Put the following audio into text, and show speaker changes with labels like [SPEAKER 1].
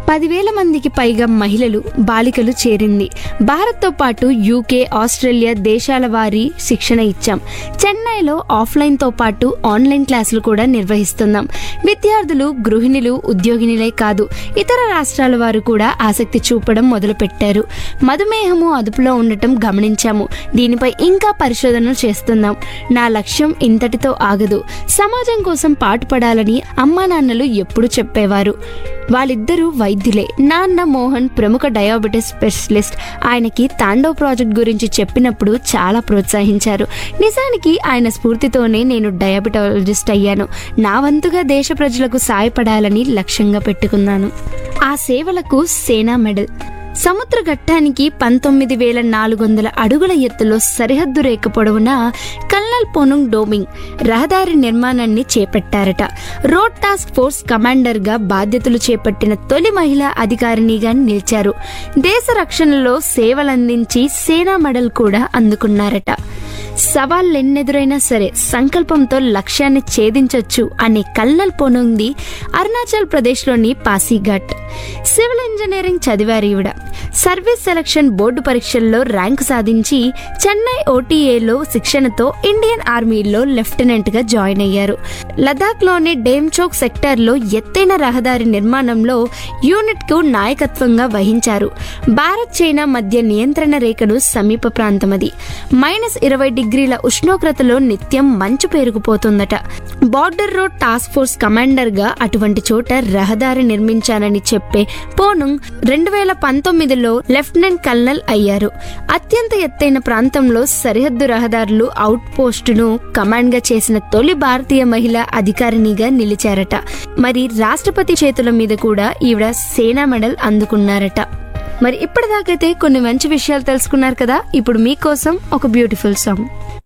[SPEAKER 1] పదివేల మందికి పైగా మహిళలు బాలికలు చేరింది భారత్తో పాటు యూకే ఆస్ట్రేలియా దేశాల వారి శిక్షణ ఇచ్చాం చెన్నైలో ఆఫ్లైన్తో పాటు ఆన్లైన్ క్లాసులు కూడా నిర్వహిస్తున్నాం విద్యార్థులు గృహిణులు ఉద్యోగినులే కాదు ఇతర రాష్ట్రాల వారు కూడా ఆసక్తి చూపడం మొదలుపెట్టారు మధుమేహము అదుపులో ఉండటం గమనించాము దీనిపై ఇంకా పరిశోధనలు చేస్తున్నాం నా లక్ష్యం ఇంతటితో ఆగదు సమాజం కోసం పాటుపడాలని అమ్మా నాన్నలు ఎప్పుడు చెప్పేవారు వాళ్ళిద్దరూ వైద్యులే నాన్న మోహన్ ప్రముఖ డయాబెటిస్ స్పెషలిస్ట్ ఆయనకి తాండవ్ ప్రాజెక్ట్ గురించి చెప్పినప్పుడు చాలా ప్రోత్సహించారు నిజానికి ఆయన స్ఫూర్తితోనే నేను డయాబెటాలజిస్ట్ అయ్యాను నా వంతుగా దేశ ప్రజలకు సాయపడాలని లక్ష్యంగా పెట్టుకున్నాను ఆ సేవలకు సేనా మెడల్ సముద్ర ఘట్టానికి పంతొమ్మిది వేల నాలుగు వందల అడుగుల ఎత్తులో సరిహద్దు రేఖ పొడవున కల్నల్ పొనుంగ్ డోమింగ్ రహదారి నిర్మాణాన్ని చేపట్టారట రోడ్ టాస్క్ ఫోర్స్ కమాండర్గా బాధ్యతలు చేపట్టిన తొలి మహిళా అధికారినిగా నిలిచారు దేశ రక్షణలో సేవలందించి సేనా మెడల్ కూడా అందుకున్నారట సవాళ్ళెన్నెదురైనా సరే సంకల్పంతో లక్ష్యాన్ని ఛేదించొచ్చు అనే కల్నల్ పొనుంది అరుణాచల్ ప్రదేశ్లోని పాసీఘాట్ సివిల్ ఇంజనీరింగ్ చదివారు ఈవిడ సర్వీస్ సెలక్షన్ బోర్డు పరీక్షల్లో ర్యాంకు సాధించి చెన్నై ఓటీఏలో శిక్షణతో ఇండియన్ ఆర్మీలో లెఫ్టినెంట్ గా జాయిన్ అయ్యారు లదాఖ్ లోని డేమ్చోక్ సెక్టార్ లో ఎత్తైన రహదారి నిర్మాణంలో యూనిట్ కు నాయకత్వంగా వహించారు భారత్ చైనా మధ్య నియంత్రణ రేఖను సమీప ప్రాంతం అది మైనస్ ఇరవై డిగ్రీల ఉష్ణోగ్రతలో నిత్యం మంచు పెరిగిపోతుందట border road task force commander గా అటువంటి చోట రహదారి నిర్మించానని చెప్పే పోనుంగ్ రెండు వేల పంతొమ్మిదిలో లెఫ్టినెంట్ కల్నల్ అయ్యారు అత్యంత ఎత్తైన ప్రాంతంలో సరిహద్దు రహదారులు అవుట్ పోస్టును కమాండ్ గా చేసిన తొలి భారతీయ మహిళ అధికారినిగా నిలిచారట మరి రాష్ట్రపతి చేతుల మీద కూడా ఈవిడ సేనా మెడల్ అందుకున్నారట మరి ఇప్పటిదాకైతే కొన్ని మంచి విషయాలు తెలుసుకున్నారు కదా ఇప్పుడు మీకోసం ఒక బ్యూటిఫుల్ సాంగ్